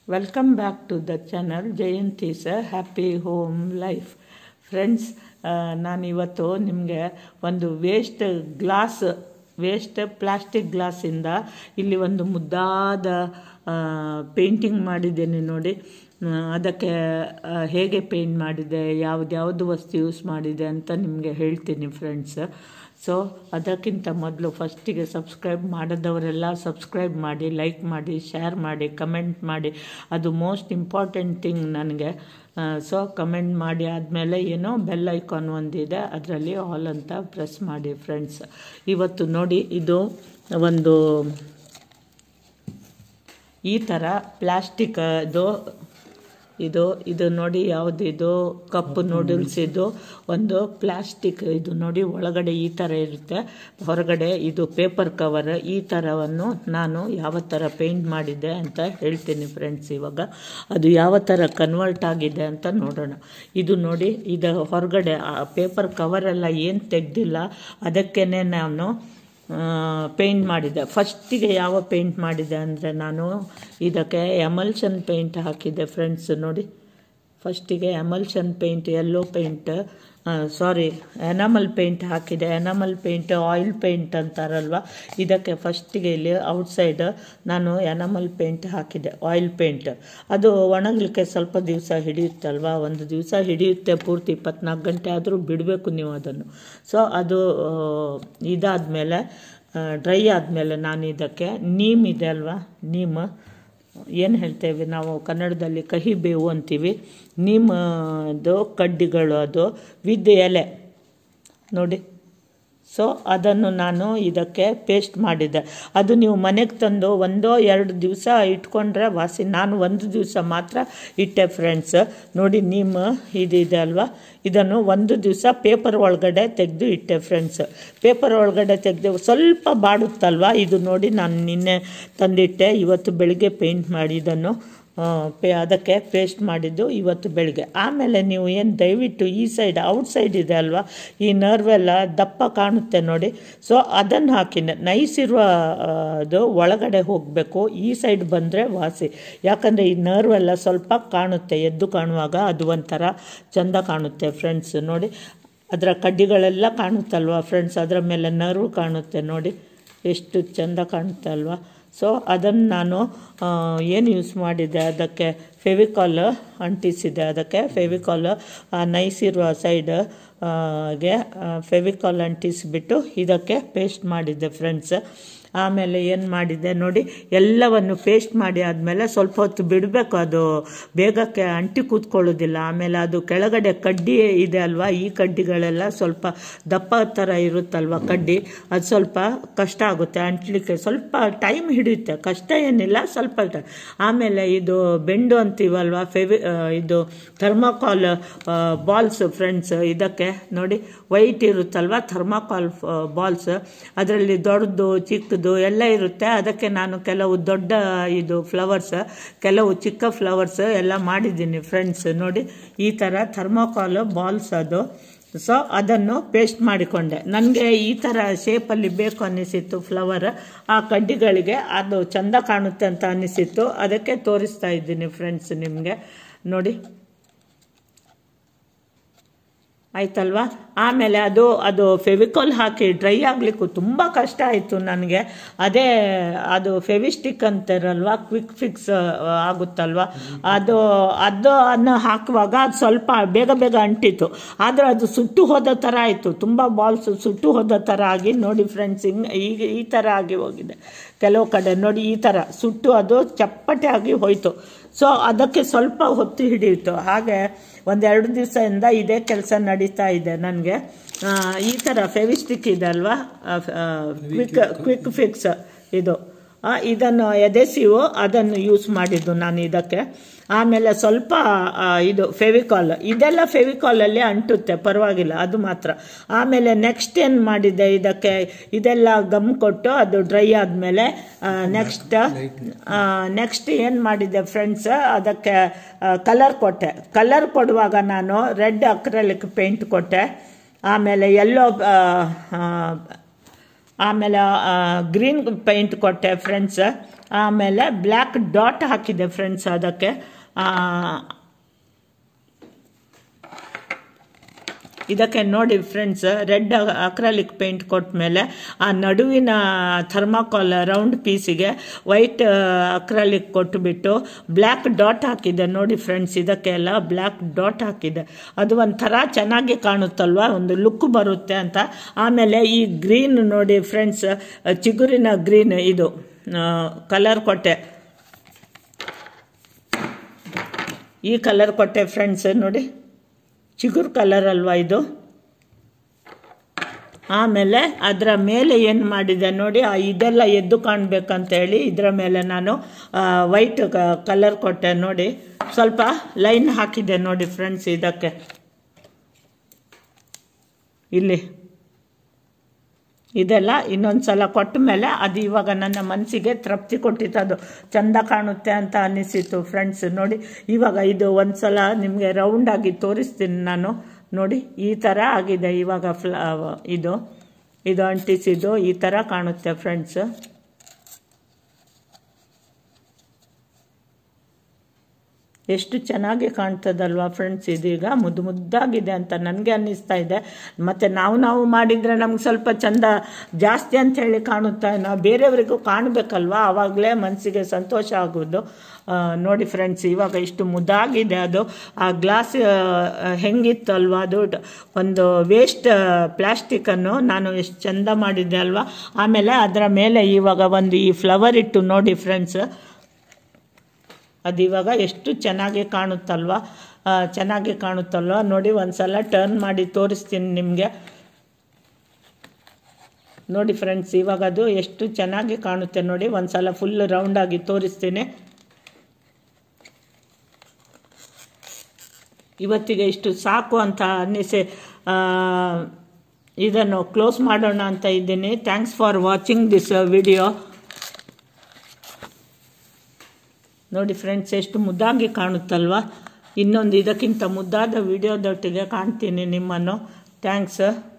welcome back to the channel Jayanthi's happy home life friends ನಾನಿವತ್ತು ನಿಮಗೆ ಒಂದು ವೇಸ್ಟ್ ಗ್ಲಾಸ್ ವೇಸ್ಟ್ ಪ್ಲಾಸ್ಟಿಕ್ ಗ್ಲಾಸಿಂದ ಇಲ್ಲಿ ಒಂದು ಮುದ್ದಾದ ಪೇಂಟಿಂಗ್ ಮಾಡಿದ್ದೇನೆ ನೋಡಿ ಆ, ಅದಕ್ಕೆ ಆ, ಹೇಗೆ ಪೇಂಟ್ ಮಾಡಿದೆ ಯಾವ್ದ್ಯಾವುದು ವಸ್ತು ಯೂಸ್ ಮಾಡಿದೆ ಅಂತ ನಿಮಗೆ ಹೇಳ್ತೀನಿ ಫ್ರೆಂಡ್ಸ್ ಸೊ ಅದಕ್ಕಿಂತ ಮೊದಲು ಫಸ್ಟಿಗೆ ಸಬ್ಸ್ಕ್ರೈಬ್ ಮಾಡದವರೆಲ್ಲ ಸಬ್ಸ್ಕ್ರೈಬ್ ಮಾಡಿ ಲೈಕ್ ಮಾಡಿ ಶೇರ್ ಮಾಡಿ ಕಮೆಂಟ್ ಮಾಡಿ ಅದು ಮೋಸ್ಟ್ ಇಂಪಾರ್ಟೆಂಟ್ ಥಿಂಗ್ ನನಗೆ ಸೊ ಕಮೆಂಟ್ ಮಾಡಿ ಆದಮೇಲೆ ಏನೋ ಬೆಲ್ ಐಕಾನ್ ಒಂದಿದೆ ಅದರಲ್ಲಿ ಆಲ್ ಅಂತ ಪ್ರೆಸ್ ಮಾಡಿ ಫ್ರೆಂಡ್ಸ್ ಇವತ್ತು ನೋಡಿ ಇದು ಒಂದು ಈ ಥರ ಪ್ಲಾಸ್ಟಿಕ್ ಇದು ಇದು ಇದು ನೋಡಿ ಯಾವುದು ಇದು ಕಪ್ ನೂಡಲ್ಸ್ ಇದು ಒಂದು ಪ್ಲಾಸ್ಟಿಕ್ ಇದು ನೋಡಿ ಒಳಗಡೆ ಈ ಥರ ಇರುತ್ತೆ ಹೊರಗಡೆ ಇದು ಪೇಪರ್ ಕವರ್ ಈ ಥರವನ್ನು ನಾನು ಯಾವ ಥರ ಪೇಂಟ್ ಮಾಡಿದ್ದೆ ಅಂತ ಹೇಳ್ತೀನಿ ಫ್ರೆಂಡ್ಸ್ ಇವಾಗ ಅದು ಯಾವ ಥರ ಕನ್ವರ್ಟ್ ಆಗಿದೆ ಅಂತ ನೋಡೋಣ ಇದು ನೋಡಿ ಇದು ಹೊರಗಡೆ ಪೇಪರ್ ಕವರೆಲ್ಲ ಏನು ತೆಗ್ದಿಲ್ಲ ಅದಕ್ಕೇ ನಾನು ಪೇಂಟ್ ಮಾಡಿದ್ದೆ ಫಸ್ಟಿಗೆ ಯಾವ ಪೇಂಟ್ ಮಾಡಿದೆ ಅಂದರೆ ನಾನು ಇದಕ್ಕೆ ಎಮಲ್ಷನ್ ಪೇಂಟ್ ಹಾಕಿದ್ದೆ ಫ್ರೆಂಡ್ಸ್ ನೋಡಿ ಫಸ್ಟಿಗೆ emulsion paint yellow paint sorry enamel paint ಹಾಕಿದೆ ಎನಾಮಲ್ ಪೇಂಟ್ ಆಯಿಲ್ ಪೇಂಟ್ ಅಂತಾರಲ್ವ ಇದಕ್ಕೆ ಫಸ್ಟಿಗೆ ಇಲ್ಲಿ ಔಟ್ಸೈಡ್ ನಾನು ಎನಾಮಲ್ ಪೇಂಟ್ ಹಾಕಿದೆ ಆಯಿಲ್ ಪೇಂಟ್ ಅದು ಒಣಗಲಿಕ್ಕೆ ಸ್ವಲ್ಪ ದಿವಸ ಹಿಡಿಯುತ್ತಲ್ವ ಒಂದು ದಿವಸ ಹಿಡಿಯುತ್ತೆ ಪೂರ್ತಿ ಇಪ್ಪತ್ನಾಲ್ಕು ಗಂಟೆ ಆದರೂ ಬಿಡಬೇಕು ನೀವು ಅದನ್ನು ಸೊ ಅದು ಇದಾದಮೇಲೆ ಡ್ರೈ ಆದಮೇಲೆ ನಾನು ಇದಕ್ಕೆ ನೀಮ್ ಇದೆ ಅಲ್ವಾ ನೀಮ್ ಏನು ಹೇಳ್ತೇವೆ ನಾವು ಕನ್ನಡದಲ್ಲಿ ಕಹಿ ಬೇವು ಅಂತೀವಿ ನಿಮ್ಮದು ಕಡ್ಡಿಗಳು ಅದು ವಿದ್ ಎಲೆ ನೋಡಿ ಸೊ ಅದನ್ನು ನಾನು ಇದಕ್ಕೆ ಪೇಸ್ಟ್ ಮಾಡಿದ್ದೆ ಅದು ನೀವು ಮನೆಗೆ ತಂದು ಒಂದೋ ಎರಡು ದಿವಸ ಇಟ್ಕೊಂಡ್ರೆ ವಾಸಿ ನಾನು ಒಂದು ದಿವಸ ಮಾತ್ರ ಇಟ್ಟೆ ಫ್ರೆಂಡ್ಸ್ ನೋಡಿ ನಿಮ್ಮ ಇದಿದೆ ಅಲ್ವಾ ಇದನ್ನು ಒಂದು ದಿವಸ ಪೇಪರ್ ಒಳಗಡೆ ತೆಗೆದು ಇಟ್ಟೆ ಫ್ರೆಂಡ್ಸ್ ಪೇಪರ್ ಒಳಗಡೆ ತೆಗೆದು ಸ್ವಲ್ಪ ಬಾಡುತ್ತಲ್ವ ಇದು ನೋಡಿ ನಾನು ನಿನ್ನೆ ತಂದಿಟ್ಟೆ ಇವತ್ತು ಬೆಳಿಗ್ಗೆ ಪೇಂಟ್ ಮಾಡಿ ಇದನ್ನು ಪೇ ಅದಕ್ಕೆ ಪೇಸ್ಟ್ ಮಾಡಿದ್ದು ಇವತ್ತು ಬೆಳಿಗ್ಗೆ ಆಮೇಲೆ ನೀವು ಏನು ದಯವಿಟ್ಟು ಈ ಸೈಡ್ ಔಟ್ ಸೈಡ್ ಇದೆ ಅಲ್ವಾ ಈ ನರ್ವೆಲ್ಲ ದಪ್ಪ ಕಾಣುತ್ತೆ ನೋಡಿ ಸೊ ಅದನ್ನು ಹಾಕಿ ನೈಸ್ ಇರುವ ಅದು ಒಳಗಡೆ ಹೋಗಬೇಕು ಈ ಸೈಡ್ ಬಂದರೆ ವಾಸಿ ಯಾಕಂದರೆ ಈ ನರ್ವೆಲ್ಲ ಸ್ವಲ್ಪ ಕಾಣುತ್ತೆ ಎದ್ದು ಕಾಣುವಾಗ ಅದು ಒಂಥರ ಚೆಂದ ಕಾಣುತ್ತೆ ಫ್ರೆಂಡ್ಸ್ ನೋಡಿ ಅದರ ಕಡ್ಡಿಗಳೆಲ್ಲ ಕಾಣುತ್ತಲ್ವ ಫ್ರೆಂಡ್ಸ್ ಅದರ ಮೇಲೆ ನರ್ವ್ ಕಾಣುತ್ತೆ ನೋಡಿ ಎಷ್ಟು ಚೆಂದ ಕಾಣುತ್ತೆ ಅಲ್ವಾ ಸೊ ಅದನ್ನು ನಾನು ಏನು ಯೂಸ್ ಮಾಡಿದೆ ಅದಕ್ಕೆ ಫೆವಿಕಾಲ್ ಅಂಟಿಸಿದೆ ಅದಕ್ಕೆ ಫೆವಿಕಾಲ್ ನೈಸ್ ಇರುವ ಸೈಡ್ ಗೆ ಫೆವಿಕಾಲ್ ಅಂಟಿಸಿಬಿಟ್ಟು ಇದಕ್ಕೆ ಪೇಸ್ಟ್ ಮಾಡಿದ್ದೆ ಫ್ರೆಂಡ್ಸ್ ಆಮೇಲೆ ಏನು ಮಾಡಿದೆ ನೋಡಿ ಎಲ್ಲವನ್ನು ಪೇಸ್ಟ್ ಮಾಡಿ ಆದಮೇಲೆ ಸ್ವಲ್ಪ ಹೊತ್ತು ಬಿಡಬೇಕು ಅದು ಬೇಗಕ್ಕೆ ಅಂಟಿ ಕೂತ್ಕೊಳ್ಳೋದಿಲ್ಲ ಆಮೇಲೆ ಅದು ಕೆಳಗಡೆ ಕಡ್ಡಿ ಇದೆ ಅಲ್ವಾ ಈ ಕಡ್ಡಿಗಳೆಲ್ಲ ಸ್ವಲ್ಪ ದಪ್ಪ ಥರ ಇರುತ್ತಲ್ವ ಕಡ್ಡಿ ಅದು ಸ್ವಲ್ಪ ಕಷ್ಟ ಆಗುತ್ತೆ ಅಂಟ್ಲಿಕ್ಕೆ ಸ್ವಲ್ಪ ಟೈಮ್ ಹಿಡಿಯುತ್ತೆ ಕಷ್ಟ ಏನಿಲ್ಲ ಸ್ವಲ್ಪ ಟ- ಆಮೇಲೆ ಇದು ಬೆಂಡು ಅಂತೀವಲ್ವ ಫೆವಿ ಇದು ಥರ್ಮಾಕಾಲ್ ಬಾಲ್ಸ್ ಫ್ರೆಂಡ್ಸ್ ಇದಕ್ಕೆ ನೋಡಿ ವೈಟ್ ಇರುತ್ತಲ್ವ ಥರ್ಮಾಕಾಲ್ ಬಾಲ್ಸ್ ಅದರಲ್ಲಿ ದೊಡ್ಡದು ಚಿಕ್ಕದು ಎಲ್ಲ ಇರುತ್ತೆ ಅದಕ್ಕೆ ನಾನು ಕೆಲವು ದೊಡ್ಡ ಇದು ಫ್ಲವರ್ಸ್ ಕೆಲವು ಚಿಕ್ಕ ಫ್ಲವರ್ಸ್ ಎಲ್ಲ ಮಾಡಿದ್ದೀನಿ ಫ್ರೆಂಡ್ಸ್ ನೋಡಿ ಈ ಥರ ಥರ್ಮಾಕಾಲ್ ಬಾಲ್ಸ್ ಅದು ಸೊ ಅದನ್ನು ಪೇಸ್ಟ್ ಮಾಡಿಕೊಂಡೆ ನನಗೆ ಈ ಥರ ಶೇಪಲ್ಲಿ ಬೇಕು ಅನ್ನಿಸಿತ್ತು ಫ್ಲವರ್ ಆ ಕಡ್ಡಿಗಳಿಗೆ ಅದು ಚಂದ ಕಾಣುತ್ತೆ ಅಂತ ಅನ್ನಿಸಿತ್ತು ಅದಕ್ಕೆ ತೋರಿಸ್ತಾ ಇದ್ದೀನಿ ಫ್ರೆಂಡ್ಸ್ ನಿಮಗೆ ನೋಡಿ ಆಯ್ತಲ್ವಾ ಆಮೇಲೆ ಅದು ಅದು ಫೆವಿಕಾಲ್ ಹಾಕಿ ಡ್ರೈ ಆಗಲಿಕ್ಕೂ ತುಂಬ ಕಷ್ಟ ಆಯಿತು ನನಗೆ ಅದೇ ಅದು ಫೆವಿಸ್ಟಿಕ್ ಅಂತಾರಲ್ವಾ ಕ್ವಿಕ್ ಫಿಕ್ಸ್ ಆಗುತ್ತಲ್ವಾ ಅದು ಅದು ಅನ್ನು ಹಾಕುವಾಗ ಅದು ಸ್ವಲ್ಪ ಬೇಗ ಬೇಗ ಅಂಟಿತು ಆದರೆ ಅದು ಸುಟ್ಟು ಹೋದ ಥರ ಆಯಿತು ತುಂಬ ಬಾಲ್ಸ್ ಸುಟ್ಟು ಹೋದ ಥರ ಆಗಿ ನೋಡಿ ಫ್ರೆಂಡ್ಸ್ ಹಿಂಗೆ ಈಗ ಈ ಥರ ಆಗಿ ಹೋಗಿದೆ ಕೆಲವು ಕಡೆ ನೋಡಿ ಈ ಥರ ಸುಟ್ಟು ಅದು ಚಪ್ಪಟೆ ಆಗಿ ಹೋಯಿತು ಸೊ ಅದಕ್ಕೆ ಸ್ವಲ್ಪ ಹೊತ್ತು ಹಿಡಿಯಿತು ಹಾಗೆ ಒಂದೆರಡು ದಿವಸದಿಂದ ಇದೇ ಕೆಲಸ ನಡೀತಾ ಇದೆ ನನಗೆ ಈ ಥರ ಫೆವಿಸ್ಟಿಕ್ ಇದೆ ಅಲ್ವಾ ಕ್ವಿಕ್ ಕ್ವಿಕ್ ಫಿಕ್ಸ್ ಇದು ಆ, ಇದನ್ನು ಎದೆಸಿವು ಅದನ್ನು ಯೂಸ್ ಮಾಡಿದ್ದು ನಾನು ಇದಕ್ಕೆ ಆಮೇಲೆ ಸ್ವಲ್ಪ ಆ, ಇದು ಫೆವಿಕಾಲ್ ಇದೆಲ್ಲ ಫೆವಿಕಾಲಲ್ಲಿ ಅಂಟುತ್ತೆ ಪರವಾಗಿಲ್ಲ ಅದು ಮಾತ್ರ ಆಮೇಲೆ ನೆಕ್ಸ್ಟ್ ಏನು ಮಾಡಿದೆ ಇದಕ್ಕೆ ಇದೆಲ್ಲ ಗಮ್ ಕೊಟ್ಟು ಅದು ಡ್ರೈ ಆದಮೇಲೆ ನೆಕ್ಸ್ಟ್ ನೆಕ್ಸ್ಟ್ ಏನು ಮಾಡಿದೆ ಫ್ರೆಂಡ್ಸ್ ಅದಕ್ಕೆ ಕಲರ್ ಕೊಟ್ಟೆ ಕಲರ್ ಕೊಡುವಾಗ ನಾನು ರೆಡ್ ಅಕ್ರಲಿಕ್ ಪೇಂಟ್ ಕೊಟ್ಟೆ ಆಮೇಲೆ ಎಲ್ಲೋ ಆಮೇಲೆ ಗ್ರೀನ್ ಪೇಂಟ್ ಕೊಟ್ಟೆ ಫ್ರೆಂಡ್ಸ್ ಆಮೇಲೆ ಬ್ಲ್ಯಾಕ್ ಡಾಟ್ ಹಾಕಿದೆ ಫ್ರೆಂಡ್ಸ್ ಅದಕ್ಕೆ ಆ, ಇದಕ್ಕೆ ನೋಡಿ ಫ್ರೆಂಡ್ಸ್ ರೆಡ್ ಅಕ್ರಾಲಿಕ್ ಪೇಂಟ್ ಕೊಟ್ಟ ಮೇಲೆ ಆ ನಡುವಿನ ಥರ್ಮಾಕೋಲ್ ರೌಂಡ್ ಪೀಸಿಗೆ ವೈಟ್ ಅಕ್ರಾಲಿಕ್ ಕೊಟ್ಟುಬಿಟ್ಟು ಬ್ಲ್ಯಾಕ್ ಡಾಟ್ ಹಾಕಿದೆ ನೋಡಿ ಫ್ರೆಂಡ್ಸ್ ಇದಕ್ಕೆಲ್ಲ ಬ್ಲ್ಯಾಕ್ ಡಾಟ್ ಹಾಕಿದೆ ಅದು ಒಂಥರ ಚೆನ್ನಾಗಿ ಕಾಣುತ್ತಲ್ವಾ ಒಂದು ಲುಕ್ ಬರುತ್ತೆ ಅಂತ ಆಮೇಲೆ ಈ ಗ್ರೀನ್ ನೋಡಿ ಫ್ರೆಂಡ್ಸ್ ಚಿಗುರಿನ ಗ್ರೀನ್ ಇದು ಕಲರ್ ಕೊಟ್ಟೆ ಈ ಕಲರ್ ಕೊಟ್ಟೆ ಫ್ರೆಂಡ್ಸ್ ನೋಡಿ ಚಿಗುರು ಕಲರ್ ಅಲ್ವಾ ಇದು ಆಮೇಲೆ ಅದರ ಮೇಲೆ ಏನು ಮಾಡಿದೆ ನೋಡಿ ಆ ಇದೆಲ್ಲ ಎದ್ದು ಕಾಣಬೇಕಂತ ಹೇಳಿ ಇದರ ಮೇಲೆ ನಾನು ವೈಟ್ ಕಲರ್ ಕೊಟ್ಟೆ ನೋಡಿ ಸ್ವಲ್ಪ ಲೈನ್ ಹಾಕಿದೆ ನೋಡಿ ಫ್ರೆಂಡ್ಸ್ ಇದಕ್ಕೆ ಇಲ್ಲಿ ಇದೆಲ್ಲ ಇನ್ನೊಂದು ಸಲ ಕೊಟ್ಟ ಮೇಲೆ ಅದು ಇವಾಗ ನನ್ನ ಮನಸ್ಸಿಗೆ ತೃಪ್ತಿ ಕೊಟ್ಟಿತ್ತು ಅದು ಚಂದ ಕಾಣುತ್ತೆ ಅಂತ ಅನಿಸಿತು ಫ್ರೆಂಡ್ಸ್ ನೋಡಿ ಇವಾಗ ಇದು ಒಂದು ಸಲ ನಿಮಗೆ ರೌಂಡಾಗಿ ತೋರಿಸ್ತೀನಿ ನಾನು ನೋಡಿ ಈ ಥರ ಆಗಿದೆ ಇವಾಗ ಫ್ಲ ಇದು ಇದು ಅಂಟಿಸಿದ್ದು ಈ ಥರ ಕಾಣುತ್ತೆ ಫ್ರೆಂಡ್ಸ್ ಎಷ್ಟು ಚೆನ್ನಾಗಿ ಕಾಣ್ತದಲ್ವಾ ಫ್ರೆಂಡ್ಸ್ ಇದೀಗ ಮುದ್ದು ಮುದ್ದಾಗಿದೆ ಅಂತ ನನಗೆ ಅನ್ನಿಸ್ತಾ ಇದೆ ಮತ್ತು ನಾವು ನಾವು ಮಾಡಿದರೆ ನಮ್ಗೆ ಸ್ವಲ್ಪ ಚಂದ ಜಾಸ್ತಿ ಅಂತ ಹೇಳಿ ಕಾಣುತ್ತಾ ನಾವು ಬೇರೆಯವರಿಗೂ ಕಾಣಬೇಕಲ್ವಾ ಆವಾಗಲೇ ಮನಸ್ಸಿಗೆ ಸಂತೋಷ ಆಗೋದು ಆ, ನೋಡಿ ಫ್ರೆಂಡ್ಸ್ ಇವಾಗ ಇಷ್ಟು ಮುದ್ದಾಗಿದೆ ಅದು ಆ ಗ್ಲಾಸ್ ಹೆಂಗಿತ್ತು ಅಲ್ವಾ ಅದು ಡ- ಒಂದು ವೇಸ್ಟ್ ಪ್ಲಾಸ್ಟಿಕ್ಕನ್ನು ನಾನು ಎಷ್ಟು ಚಂದ ಮಾಡಿದ್ದೆ ಅಲ್ವಾ ಆಮೇಲೆ ಅದರ ಮೇಲೆ ಇವಾಗ ಒಂದು ಈ ಫ್ಲವರ್ ಇಟ್ಟು ನೋಡಿ ಫ್ರೆಂಡ್ಸ್ ಅದು ಇವಾಗ ಎಷ್ಟು ಚೆನ್ನಾಗಿ ಕಾಣುತ್ತಲ್ವಾ ಆ, ಚೆನ್ನಾಗಿ ಕಾಣುತ್ತಲ್ವಾ ನೋಡಿ ಒಂದ್ಸಲ ಟರ್ನ್ ಮಾಡಿ ತೋರಿಸ್ತೀನಿ ನಿಮಗೆ ನೋಡಿ ಫ್ರೆಂಡ್ಸ್ ಇವಾಗ ಅದು ಎಷ್ಟು ಚೆನ್ನಾಗಿ ಕಾಣುತ್ತೆ ನೋಡಿ ಒಂದ್ಸಲ ಫುಲ್ ರೌಂಡಾಗಿ ತೋರಿಸ್ತೀನಿ ಇವತ್ತಿಗೆ ಇಷ್ಟು ಸಾಕು ಅಂತ ಅನ್ನಿಸಿ ಆ, ಇದನ್ನು ಕ್ಲೋಸ್ ಮಾಡೋಣ ಅಂತ ಇದ್ದೀನಿ thanks for watching this video ನೋಡಿ ಫ್ರೆಂಡ್ಸ್ ಎಷ್ಟು ಮುದ್ದಾಗಿ ಕಾಣುತ್ತಲ್ವಾ ಇನ್ನೊಂದು ಇದಕ್ಕಿಂತ ಮುದ್ದಾದ ವಿಡಿಯೋದೊಟ್ಟಿಗೆ ಕಾಣ್ತೀನಿ ನಿಮ್ಮನ್ನು ಥ್ಯಾಂಕ್ಸ್